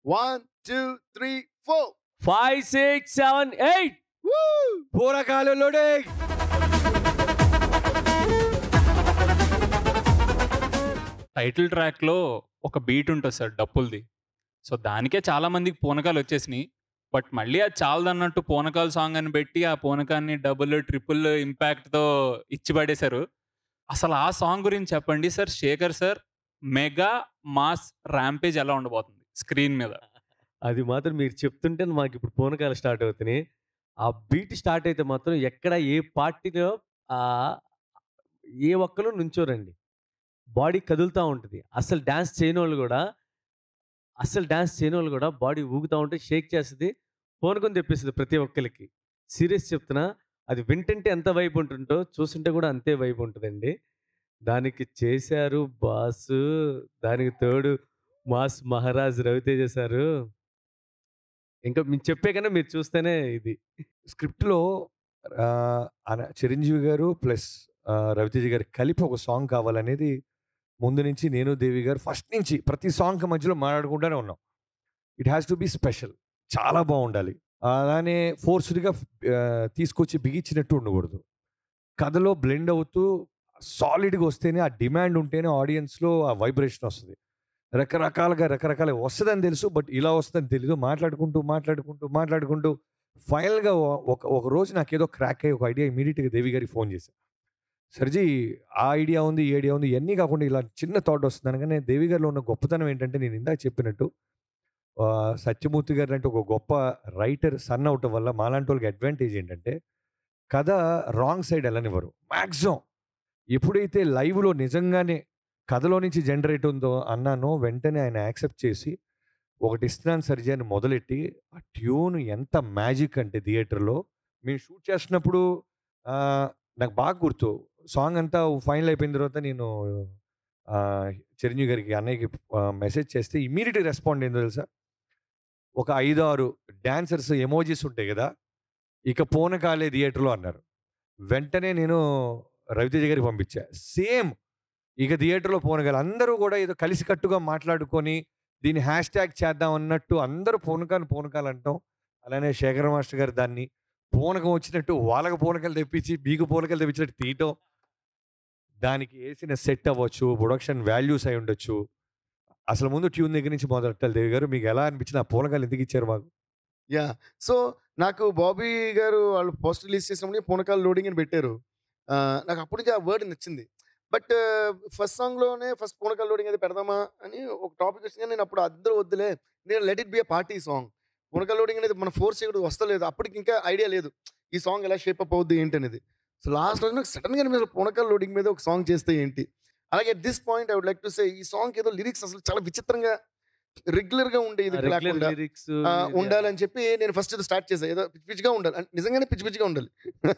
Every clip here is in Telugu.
one two three four five six seven eight పూరకాలంలోనే టైటిల్ ట్రాక్లో ఒక బీట్ ఉంటుంది సార్ డప్పులది సో దానికే చాలా మందికి పూనకాలు వచ్చేసినాయి బట్ మళ్ళీ అది చాలదన్నట్టు పూనకాల సాంగ్ అని పెట్టి ఆ పూనకాన్ని డబుల్ ట్రిపుల్ ఇంపాక్ట్తో ఇచ్చి పడేశారు అసలు ఆ సాంగ్ గురించి చెప్పండి sir Shekhar sir mega mass rampage ఎలా ఉండబోతుంది స్క్రీన్ మీద అది మాత్రం మీరు చెప్తుంటే మాకు ఇప్పుడు పూనకాలు స్టార్ట్ అవుతున్నాయి ఆ బీట్ స్టార్ట్ అయితే మాత్రం ఎక్కడ ఏ పార్టీలో ఆ ఏ ఒక్కరు నుంచోరండి బాడీ కదులుతూ ఉంటుంది అసలు డ్యాన్స్ చేయని వాళ్ళు కూడా అసలు డ్యాన్స్ చేయని వాళ్ళు కూడా బాడీ ఊగుతూ ఉంటే షేక్ చేస్తుంది పూనకొని తెప్పిస్తుంది ప్రతి ఒక్కరికి సీరియస్ చెప్తున్నా అది వింటుంటే ఎంత వైపు ఉంటుందో చూస్తుంటే కూడా అంతే వైపు ఉంటుందండి దానికి చేశారు బాసు దానికి తోడు మాస్ మహారాజ్ రవితేజ సారు ఇంకా మీరు చెప్పే కన్నా మీరు చూస్తేనే ఇది స్క్రిప్ట్లో ఆ, అన- చిరంజీవి గారు ప్లస్ రవితేజ గారు కలిపి ఒక సాంగ్ కావాలనేది ముందు నుంచి నేను దేవి గారు ఫస్ట్ నుంచి ప్రతి సాంగ్ మధ్యలో మాట్లాడుకుంటూనే ఉన్నాం it has to be special చాలా బాగుండాలి అలానే ఫోర్స్డ్గా తీసుకొచ్చి బిగించినట్టు ఉండకూడదు కథలో బ్లెండ్ అవుతూ సాలిడ్గా వస్తేనే ఆ డిమాండ్ ఉంటేనే ఆడియన్స్లో ఆ వైబ్రేషన్ వస్తుంది రకరకాలుగా రకరకాల వస్తుందని తెలుసు బట్ ఇలా వస్తుందని తెలీదు మాట్లాడుకుంటూ మాట్లాడుకుంటూ మాట్లాడుకుంటూ ఫైనల్గా ఒక ఒక రోజు నాకు ఏదో క్రాక్ అయ్యి ఒక ఐడియా ఇమీడియట్గా దేవి గారికి ఫోన్ చేశాను సర్జీ ఆ ఐడియా ఉంది ఈ ఐడియా ఉంది ఇవన్నీ కాకుండా ఇలా చిన్న థాట్ వస్తుంది అనగానే దేవి గారిలో ఉన్న గొప్పతనం ఏంటంటే నేను ఇందాక చెప్పినట్టు ఆ, సత్యమూర్తి గారు అంటే ఒక గొప్ప రైటర్ సన్ అవటం వల్ల మాలాంటి వాళ్ళకి అడ్వాంటేజ్ ఏంటంటే కథ రాంగ్ సైడ్ వెళ్ళనివ్వరు మ్యాక్సిమం ఎప్పుడైతే లైవ్లో నిజంగానే కథలో నుంచి జనరేట్ ఉందో అన్నానో వెంటనే ఆయన యాక్సెప్ట్ చేసి ఒకటి ఇస్తున్నాను సర్జీ అని మొదలెట్టి ఆ ట్యూన్ ఎంత మ్యాజిక్ అంటే థియేటర్లో మేము షూట్ చేస్తున్నప్పుడు ఆ, నాకు బాగా గుర్తు సాంగ్ అంతా ఫైనల్ అయిపోయిన తర్వాత నేను ఆ, చిరంజీవి గారికి అన్నయ్యకి మెసేజ్ చేస్తే ఇమీడియట్ రెస్పాండ్ ఏందో తెలుసా ఒక ఐదు ఆరు డాన్సర్స్ ఎమోజీస్ ఉంటాయి కదా ఇక పోనకాలే థియేటర్లో అన్నారు వెంటనే నేను రవితేజ గారికి పంపించా సేమ్ ఇక థియేటర్లో పోనగాలి అందరూ కూడా ఏదో కలిసికట్టుగా మాట్లాడుకొని దీన్ని హ్యాష్ ట్యాగ్ చేద్దాం అన్నట్టు అందరూ పూనకాలు పూనకాలు అంటాం అలానే శేఖర్ మాస్టర్ గారు దాన్ని పూనకం వచ్చినట్టు వాళ్ళకి పూనకాలు తెప్పించి బీగు పూనకాలు తెప్పించినట్టు తీయటం దానికి వేసిన సెట్ అవ్వచ్చు ప్రొడక్షన్ వాల్యూస్ అయి ఉండొచ్చు అసలు ముందు ట్యూన్ దగ్గర నుంచి మొదలెట్టాలి దేవి గారు మీకు ఎలా అనిపించిన ఆ పూనకాలు ఎందుకు ఇచ్చారు మాకు యా సో నాకు బాబీ గారు వాళ్ళు పోస్ట్ రిలీజ్ చేసినప్పుడు పూనకాల లోడింగ్ అని పెట్టారు ఆ, నాకు అప్పటి నుంచి ఆ వర్డ్ నచ్చింది బట్ ఫస్ట్ సాంగ్లోనే ఫస్ట్ పూనకాల లోడింగ్ అది పెడదామా అని ఒక టాపిక్ వచ్చింది నేను అప్పుడు అందరూ వద్దులే నేను let it be a party song పూనకాల లోడింగ్ అనేది మన ఫోర్స్ చేయడం వస్తలేదు అప్పటికి ఇంకా ఐడియా లేదు ఈ సాంగ్ ఎలా షేప్ అప్ అవుద్ది ఏంటి అనేది సో లాస్ట్ రోజు నాకు సడన్గా అనిపించింది పూనకాల లోడింగ్ మీద ఒక సాంగ్ చేస్తే ఏంటి అలాగే at this point I would like to say ఈ సాంగ్ ఏదో లిరిక్స్ అసలు చాలా విచిత్రంగా రెగ్యులర్ గా ఉండే ఇది రెగ్యులర్ లేకుండా లిరిక్స్ ఆ, ఉండాలని చెప్పి నేను ఫస్ట్ ఇది స్టార్ట్ చేశాను ఏదో పిచ్చి పిచ్చిగా ఉండాలి అంటే నిజంగానే పిచ్చి పిచ్చిగా ఉండాలి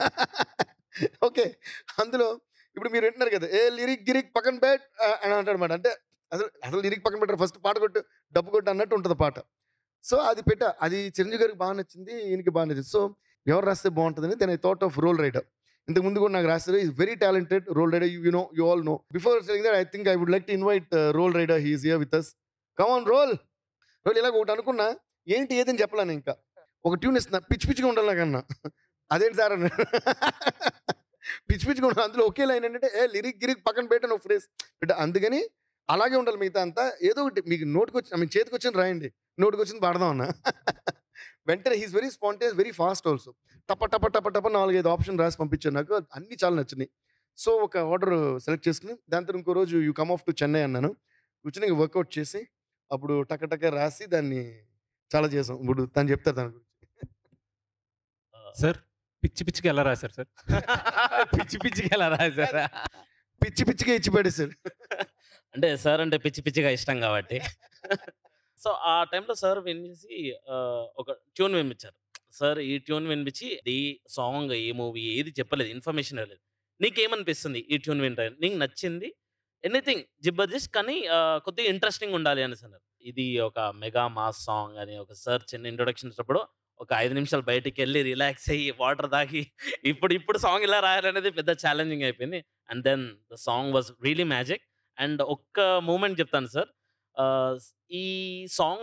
ఓకే అందులో ఇప్పుడు మీరు వింటున్నారు కదా ఏ లిరిక్ గిరిక్ పక్కన బెట్ అని అంటాడు అనమాట అంటే అసలు అసలు లిరిక్ పక్కన పెట్టారు ఫస్ట్ పాట కొట్టు డబ్బు కొట్టు అన్నట్టు ఉంటుంది పాట సో అది పెట్ట అది చిరంజీవి గారికి బాగా నచ్చింది ఈయనకి బాగా నచ్చింది సో ఎవరు రాస్తే బాగుంటుందని then I thought of Roll Rida ఇంతకు ముందు కూడా నాకు రాస్తారు is very talented Roll Rida you know you all know before selling that I think I would like to invite Roll Rida he's here with us come on roll roll ఇలాగ ఒకటి అనుకున్నా ఏంటి ఏదని చెప్పలేను ఇంకా ఒక ట్యూన్ ఇస్తున్నా పిచ్చి పిచ్చిగా ఉండాలి నాకన్నా అదేంటి సార్ అన్న పిచ్చి పిచ్చిగా ఉండాలి అందులో ఒకే లైన్ ఏంటంటే ఏ లిరిక్ గిరిక్ పక్కన పెట్టాను ఒక ఫ్రేస్ బట్ అందుకని అలాగే ఉండాలి మిగతా అంతా ఏదో ఒకటి మీకు నోటికి వచ్చి మీ చేతికి వచ్చింది రాయండి నోటికి వచ్చింది పాడదాం అన్న వెంటనే he's very spontaneous very fast also టప టప టప టప నాలుగైదు ఆప్షన్ రాసి పంపించాను నాకు అన్ని చాలా నచ్చినాయి సో ఒక ఆర్డర్ సెలెక్ట్ చేసుకుని దాని తర్వాత ఇంకో రోజు you come off to Chennai అన్నాను కూర్చొని వర్కౌట్ చేసి అప్పుడు టక టక రాసి దాన్ని చాలా చేసాం ఇప్పుడు తను చెప్తారు దాని గురించి సార్ పిచ్చి పిచ్చికి ఎలా రాశారు సార్ పిచ్చి పిచ్చిగా ఎలా రాశారా పిచ్చి పిచ్చిగా ఇచ్చి పడేసారు అంటే సార్ అంటే పిచ్చి పిచ్చిగా ఇష్టం కాబట్టి సో ఆ టైంలో సార్ వినిపించి ఆ, ఒక ట్యూన్ వినిపించారు సార్ ఈ ట్యూన్ వినిపించి ఈ సాంగ్ ఏ మూవీ ఏది చెప్పలేదు ఇన్ఫర్మేషన్ ఇవ్వలేదు నీకేమనిపిస్తుంది ఈ ట్యూన్ వింటే నీకు నచ్చింది ఎనీథింగ్ జిబ్బర్జిస్ట్ కానీ ఆ, కొద్దిగా ఇంట్రెస్టింగ్ ఉండాలి అనేసి అన్నారు ఇది ఒక మెగా మాస్ సాంగ్ అని ఒక సార్ చిన్న ఇంట్రొడక్షన్ ఇచ్చినప్పుడు ఒక ఐదు నిమిషాలు బయటికి వెళ్ళి రిలాక్స్ అయ్యి వాటర్ తాగి ఇప్పుడు ఇప్పుడు సాంగ్ ఇలా రాయాలనేది పెద్ద ఛాలెంజింగ్ అయిపోయింది and then the song was really magic and ఒక్క మూమెంట్ చెప్తాను సార్ ఈ సాంగ్లో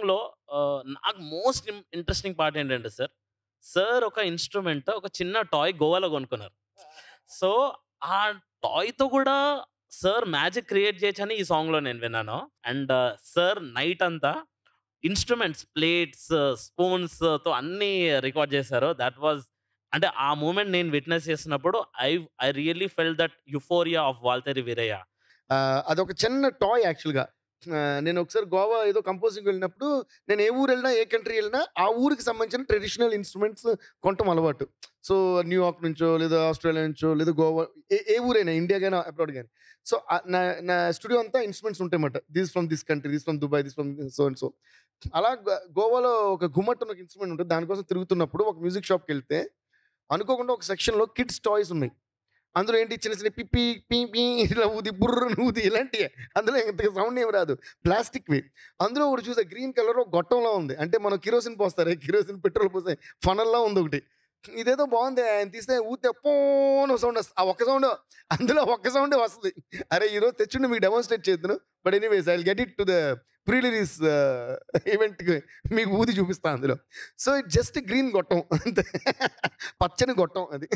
నాకు మోస్ట్ ఇంట్రెస్టింగ్ పార్ట్ ఏంటంటే సార్ సార్ ఒక ఇన్స్ట్రుమెంట్ ఒక చిన్న టాయ్ గోవాలో కొనుక్కున్నారు సో ఆ టాయ్తో కూడా సార్ మ్యాజిక్ క్రియేట్ చేయొచ్చని ఈ సాంగ్లో నేను విన్నాను అండ్ సార్ నైట్ అంతా ఇన్స్ట్రుమెంట్స్ ప్లేట్స్ స్పూన్స్తో అన్నీ రికార్డ్ చేశారు దట్ వాజ్ అంటే ఆ మూమెంట్ నేను విట్నెస్ చేసినప్పుడు I I really felt that euphoria of Waltair Veerayya ఆ, అదొక చిన్న టాయ్ యాక్చువల్గా నేను ఒకసారి గోవా ఏదో కంపోజింగ్ వెళ్ళినప్పుడు నేను ఏ ఊరు వెళ్ళినా ఏ కంట్రీ వెళ్ళినా ఆ ఊరికి సంబంధించిన ట్రెడిషనల్ ఇన్స్ట్రుమెంట్స్ కొనటం అలవాటు సో న్యూయార్క్ నుంచో లేదా ఆస్ట్రేలియా నుంచో లేదా గోవా ఏ ఏ ఊరైనా ఇండియా కానీ అబ్రాడ్ కానీ సో నా నా స్టూడియో అంతా ఇన్స్ట్రుమెంట్స్ ఉంటాయన్నమాట this from this country this from Dubai this from so and so అలా గో- గోవాలో ఒక గుమ్మట్ ఒక ఇన్స్ట్రుమెంట్ ఉంటుంది దానికోసం తిరుగుతున్నప్పుడు ఒక మ్యూజిక్ షాప్కి వెళ్తే అనుకోకుండా ఒక సెక్షన్లో కిడ్స్ టాయ్స్ ఉన్నాయి అందులో ఏంటి చిన్న చిన్న పిప్పి పీ పీ ఇలా ఊది బుర్ర ఊది ఇలాంటివి అందులో ఇంత సౌండ్ ఏమి రాదు ప్లాస్టిక్వి అందులో ఒకటి చూసే గ్రీన్ కలర్ ఒక గొట్టంలో ఉంది అంటే మనం కిరోసిన్ పోస్తారు కిరోసిన్ పెట్రోల్ పోస్తే ఫనల్లా ఉంది ఒకటి ఇదేదో బాగుంది ఆయన తీస్తే ఊతే పోను సౌండ్ వస్తుంది ఆ ఒక్క సౌండ్ అందులో ఒక్క సౌండే వస్తుంది అరే ఈరోజు తెచ్చుండి మీకు డెమాన్స్ట్రేట్ చేద్దాను but anyways I get it to the pre release ఈవెంట్కి మీకు ఊది చూపిస్తాను అందులో సో ఇట్ జస్ట్ గ్రీన్ గొట్టం అంతే పచ్చని గొట్టం అది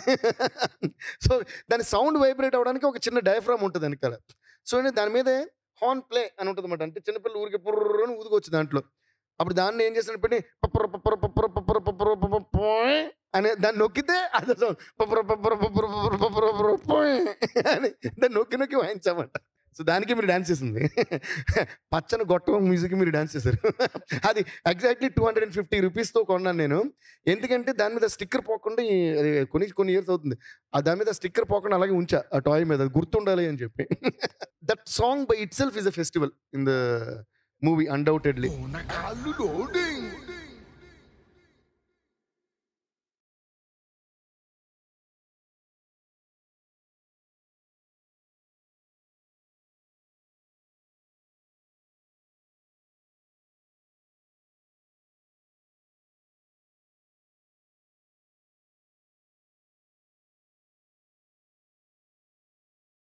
సో దాని సౌండ్ వైబ్రేట్ అవ్వడానికి ఒక చిన్న డయాఫ్రామ్ ఉంటుంది వెనకాల సో నేను దాని మీదే హార్న్ ప్లే అని ఉంటుంది అనమాట అంటే చిన్నపిల్లలు ఊరికి పుర్రు అని ఊదుకోవచ్చు దాంట్లో అప్పుడు దాన్ని ఏం చేస్తాను పెట్టి పప్పర పప్పర పప్పర పప్పర పప్పర పప్పర పోయ్ అనే దాన్ని నొక్కితే అది సౌండ్ పప్పర పప్పర పప్పర పప్పర పప్పర పప్పర పోయ్ అని దాన్ని నొక్కి నొక్కి వాయించామంట సో దానికి మీరు డాన్స్ చేసింది పచ్చని గొట్టం మ్యూజిక్ మీరు డాన్స్ చేశారు అది exactly two hundred and fifty రూపీస్తో కొన్నాను నేను ఎందుకంటే దాని మీద స్టిక్కర్ పోకుండా ఈ- అది కొన్ని కొన్ని ఇయర్స్ అవుతుంది ఆ దాని మీద స్టిక్కర్ పోకుండా అలాగే ఉంచా ఆ టాయ్ మీద అది గుర్తుండాలి అని చెప్పి that song by itself is a festival in the movie undoubtedly పూనకాలు లోడింగ్